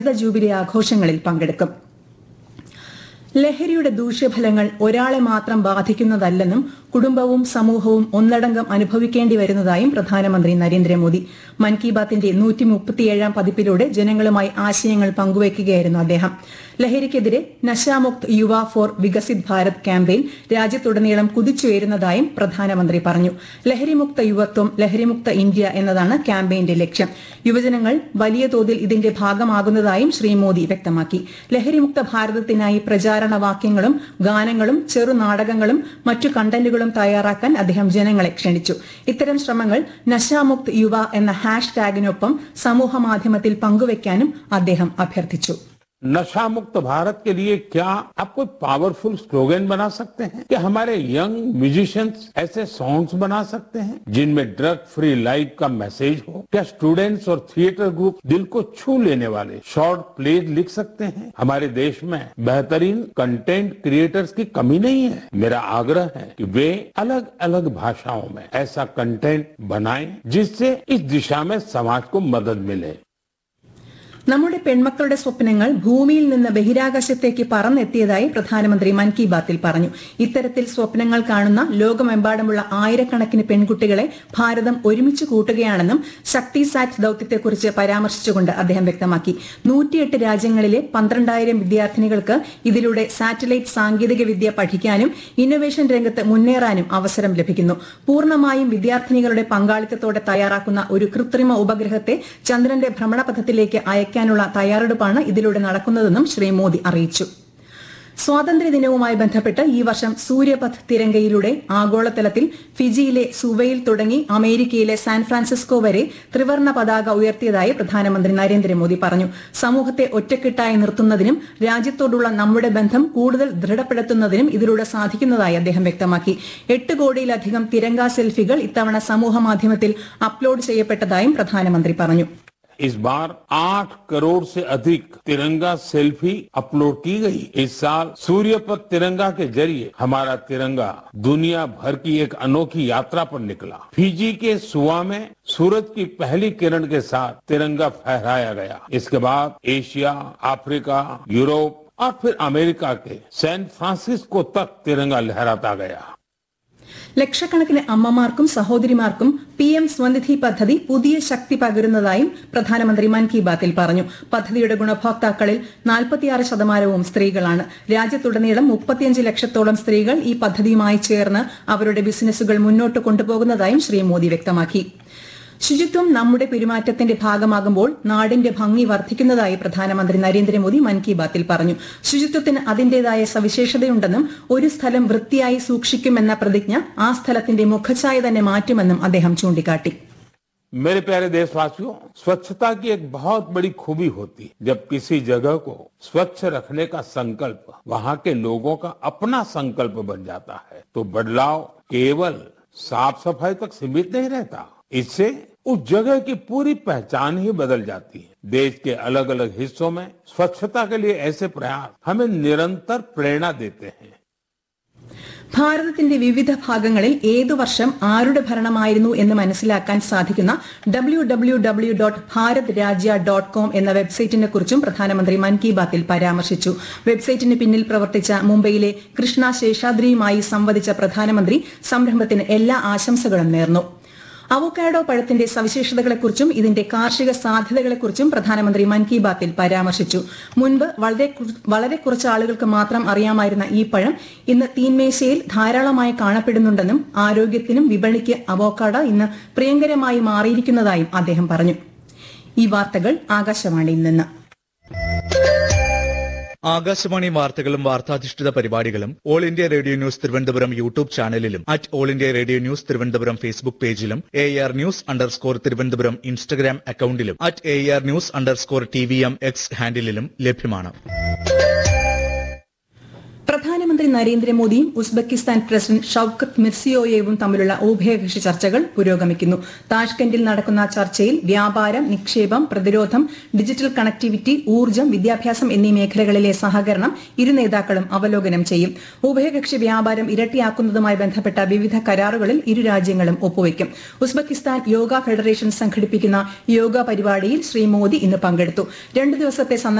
ഹരിത jubilee ആഘോഷങ്ങളിൽ പങ്കെടുക്കും ലഹരിയുടെ ദൂഷ്യഫലങ്ങൾ ഒരാളെ മാത്രം ബാധിക്കുന്നതല്ലെന്നും കുടുംബവും സമൂഹവും ഒന്നടങ്കം അനുഭവിക്കേണ്ടി വരുന്നതായും പ്രധാനമന്ത്രി നരേന്ദ്രമോദി മൻ കി ബാത്തിന്റെ നൂറ്റി മുപ്പത്തിയേഴാം പതിപ്പിലൂടെ ജനങ്ങളുമായി ആശയങ്ങൾ പങ്കുവയ്ക്കുകയായിരുന്നു അദ്ദേഹം ലഹരിക്കെതിരെ നശാമുക്ത് യുവ ഫോർ വികസിത് ഭാരത് ക്യാമ്പയിൻ രാജ്യത്തുടനീളം കുതിച്ചുയരുന്നതായും പ്രധാനമന്ത്രി പറഞ്ഞു ലഹരിമുക്ത യുവത്വം ലഹരിമുക്ത ഇന്ത്യ എന്നതാണ് ക്യാമ്പയിന്റെ ലക്ഷ്യം യുവജനങ്ങൾ വലിയ തോതിൽ ഇതിന്റെ ഭാഗമാകുന്നതായും ശ്രീ മോദി വ്യക്തമാക്കി ലഹരിമുക്ത ഭാരതത്തിനായി പ്രചാരണ വാക്യങ്ങളും ഗാനങ്ങളും ചെറുനാടകങ്ങളും മറ്റു കണ്ടന്റുകളും തയ്യാറാക്കാൻ അദ്ദേഹം ജനങ്ങളെ ക്ഷണിച്ചു ഇത്തരം ശ്രമങ്ങൾ നശാമുക്ത് യുവ എന്ന ഹാഷ് ടാഗിനൊപ്പം സമൂഹ മാധ്യമത്തിൽ പങ്കുവയ്ക്കാനും അദ്ദേഹം അഭ്യർത്ഥിച്ചു नशा मुक्त भारत के लिए क्या आप कोई पावरफुल स्लोगन बना सकते हैं क्या हमारे यंग म्यूजिशियंस ऐसे सॉन्ग्स बना सकते हैं जिनमें ड्रग फ्री लाइफ का मैसेज हो क्या स्टूडेंट्स और थिएटर ग्रुप दिल को छू लेने वाले शॉर्ट प्लेज लिख सकते हैं हमारे देश में बेहतरीन कंटेंट क्रिएटर्स की कमी नहीं है मेरा आग्रह है कि वे अलग अलग भाषाओं में ऐसा कंटेंट बनाएं जिससे इस दिशा में समाज को मदद मिले നമ്മുടെ പെൺമക്കളുടെ സ്വപ്നങ്ങൾ ഭൂമിയിൽ നിന്ന് ബഹിരാകാശത്തേക്ക് പറന്നെത്തിയതായി പ്രധാനമന്ത്രി മൻ കി ബാത്തിൽ പറഞ്ഞു ഇത്തരത്തിൽ സ്വപ്നങ്ങൾ കാണുന്ന ലോകമെമ്പാടുമുള്ള ആയിരക്കണക്കിന് പെൺകുട്ടികളെ ഭാരതം ഒരുമിച്ച് കൂട്ടുകയാണെന്നും ശക്തി സാറ്റ് ദൌത്യത്തെക്കുറിച്ച് പരാമർശിച്ചുകൊണ്ട് അദ്ദേഹം വ്യക്തമാക്കി നൂറ്റിയെട്ട് രാജ്യങ്ങളിലെ പന്ത്രണ്ടായിരം വിദ്യാർത്ഥിനികൾക്ക് ഇതിലൂടെ സാറ്റലൈറ്റ് സാങ്കേതിക വിദ്യ പഠിക്കാനും ഇന്നൊവേഷൻ രംഗത്ത് മുന്നേറാനും അവസരം ലഭിക്കുന്നു പൂർണ്ണമായും വിദ്യാർത്ഥിനികളുടെ പങ്കാളിത്തത്തോടെ തയ്യാറാക്കുന്ന ഒരു കൃത്രിമ ഉപഗ്രഹത്തെ ചന്ദ്രന്റെ ഭ്രമണപഥത്തിലേക്ക് അയക്കാനുള്ള തയ്യാറെടുപ്പാണ് ഇതിലൂടെ നടക്കുന്നതെന്നും ശ്രീ മോദി അറിയിച്ചു സ്വാതന്ത്ര്യദിനവുമായി ബന്ധപ്പെട്ട് ഈ വർഷം സൂര്യപഥ് തിരങ്കയിലൂടെ ആഗോളതലത്തിൽ ഫിജിയിലെ സുവയിൽ തുടങ്ങി അമേരിക്കയിലെ സാൻ ഫ്രാൻസിസ്കോ വരെ ത്രിവർണ പതാക ഉയർത്തിയതായി പ്രധാനമന്ത്രി നരേന്ദ്രമോദി പറഞ്ഞു സമൂഹത്തെ ഒറ്റക്കെട്ടായി നിർത്തുന്നതിനും രാജ്യത്തോടുള്ള നമ്മുടെ ബന്ധം കൂടുതൽ ദൃഢപ്പെടുത്തുന്നതിനും ഇതിലൂടെ സാധിക്കുന്നതായി അദ്ദേഹം വ്യക്തമാക്കി എട്ട് കോടിയിലധികം തിരങ്ക സെൽഫികൾ ഇത്തവണ സമൂഹ മാധ്യമത്തിൽ അപ്ലോഡ് ചെയ്യപ്പെട്ടതായും പ്രധാനമന്ത്രി പറഞ്ഞു इस बार आठ करोड़ से अधिक तिरंगा सेल्फी अपलोड की गई इस साल सूर्यपथ तिरंगा के जरिए हमारा तिरंगा दुनिया भर की एक अनोखी यात्रा पर निकला फिजी के सुआ में सूरज की पहली किरण के साथ तिरंगा फहराया गया इसके बाद एशिया अफ्रीका यूरोप और फिर अमेरिका के सैन फ्रांसिस्को तक तिरंगा लहराता गया ലക്ഷക്കണക്കിന് അമ്മമാർക്കും സഹോദരിമാർക്കും പി എം സ്വനിധി പദ്ധതി പുതിയ ശക്തി പകരുന്നതായും പ്രധാനമന്ത്രി മൻ കി ബാത്തിൽ പറഞ്ഞു പദ്ധതിയുടെ ഗുണഭോക്താക്കളിൽ നാൽപ്പത്തിയാറ് ശതമാനവും സ്ത്രീകളാണ് രാജ്യത്തുടനീളം മുപ്പത്തിയഞ്ച് ലക്ഷത്തോളം സ്ത്രീകൾ ഈ പദ്ധതിയുമായി ചേർന്ന് അവരുടെ ബിസിനസ്സുകൾ മുന്നോട്ട് കൊണ്ടുപോകുന്നതായും ശ്രീ മോദി വ്യക്തമാക്കി ശുചിത്വം നമ്മുടെ പെരുമാറ്റത്തിന്റെ ഭാഗമാകുമ്പോൾ നാടിന്റെ ഭംഗി വർദ്ധിക്കുന്നതായി പ്രധാനമന്ത്രി നരേന്ദ്രമോദി മൻ കി ബാത്തിൽ പറഞ്ഞു ശുചിത്വത്തിന് അതിന്റേതായ സവിശേഷതയുണ്ടെന്നും ഒരു സ്ഥലം വൃത്തിയായി സൂക്ഷിക്കുമെന്ന പ്രതിജ്ഞ ആ സ്ഥലത്തിന്റെ മുഖഛായ തന്നെ മാറ്റുമെന്നും അദ്ദേഹം ചൂണ്ടിക്കാട്ടി मेरे प्यारे देशवासियों स्वच्छता की एक बहुत बड़ी खूबी होती है जब किसी जगह को स्वच्छ रखने का संकल्प वहाँ के लोगों का अपना संकल्प बन जाता है तो बदलाव केवल साफ सफाई तक सीमित नहीं रहता इससे उस जगह की पूरी पहचान ही बदल जाती है देश के अलग अलग हिस्सों में स्वच्छता के लिए ऐसे प्रयास हमें निरंतर प्रेरणा देते हैं ഭാരതത്തിന്റെ വിവിധ ഭാഗങ്ങളിൽ ഏതു വർഷം ആരുടെ ഭരണമായിരുന്നു എന്ന് മനസ്സിലാക്കാൻ സാധിക്കുന്ന W W W dot Bharat Rajya dot com എന്ന വെബ്സൈറ്റിനെ കുറിച്ചും പ്രധാനമന്ത്രി മൻ കി ബാത്തിൽ പരാമർശിച്ചു വെബ്സൈറ്റിന് പിന്നിൽ പ്രവർത്തിച്ച മുംബൈയിലെ കൃഷ്ണ ശേഷാദ്രിയുമായി സംവദിച്ച പ്രധാനമന്ത്രി സംരംഭത്തിന് എല്ലാ ആശംസകളും നേർന്നു അവോക്കാഡോ പഴത്തിന്റെ സവിശേഷതകളെക്കുറിച്ചും ഇതിന്റെ കാർഷിക സാധ്യതകളെക്കുറിച്ചും പ്രധാനമന്ത്രി മൻ കി ബാത്തിൽ പരാമർശിച്ചു മുൻപ് വളരെ കുറ- വളരെ കുറച്ച് ആളുകൾക്ക് മാത്രം അറിയാമായിരുന്ന ഈ പഴം ഇന്ന് തീൻമേശയിൽ ധാരാളമായി കാണപ്പെടുന്നുണ്ടെന്നും ആരോഗ്യത്തിനും വിപണിക്ക് അവോക്കാഡോ ഇന്ന് പ്രിയങ്കരമായി മാറിയിരിക്കുന്നതായും അദ്ദേഹം പറഞ്ഞു ഈ വാർത്തകൾ ആകാശവാണിയിൽ നിന്ന് ആകാശവാണി വാർത്തകളും വാർത്താധിഷ്ഠിത പരിപാടികളും all India radio news Thiruvananthapuram YouTube ചാനലിലും at all India radio news Thiruvananthapuram Facebook പേജിലും A R news underscore Thiruvananthapuram Instagram അക്കൌണ്ടിലും at A R news underscore T V M X ഹാൻഡിലും ലഭ്യമാണ് പ്രധാനമന്ത്രി പ്രധാനമന്ത്രി നരേന്ദ്രമോദിയും ഉസ്ബെക്കിസ്ഥാൻ പ്രസിഡന്റ് ഷൌക്കത്ത് മിർസിയോയേവും തമ്മിലുള്ള ഉഭയകക്ഷി ചർച്ചകൾ പുരോഗമിക്കുന്നു താഷ്കന്റിൽ നടക്കുന്ന ചർച്ചയിൽ വ്യാപാരം നിക്ഷേപം പ്രതിരോധം ഡിജിറ്റൽ കണക്ടിവിറ്റി ഊർജ്ജം വിദ്യാഭ്യാസം എന്നീ മേഖലകളിലെ സഹകരണം ഇരു നേതാക്കളും അവലോകനം ചെയ്യും ഉഭയകക്ഷി വ്യാപാരം ഇരട്ടിയാക്കുന്നതുമായി ബന്ധപ്പെട്ട വിവിധ കരാറുകളിൽ ഇരു രാജ്യങ്ങളും ഒപ്പുവയ്ക്കും ഉസ്ബെക്കിസ്ഥാൻ യോഗ ഫെഡറേഷൻ സംഘടിപ്പിക്കുന്ന യോഗ പരിപാടിയിൽ ശ്രീ മോദി ഇന്ന് പങ്കെടുത്തു രണ്ടു ദിവസത്തെ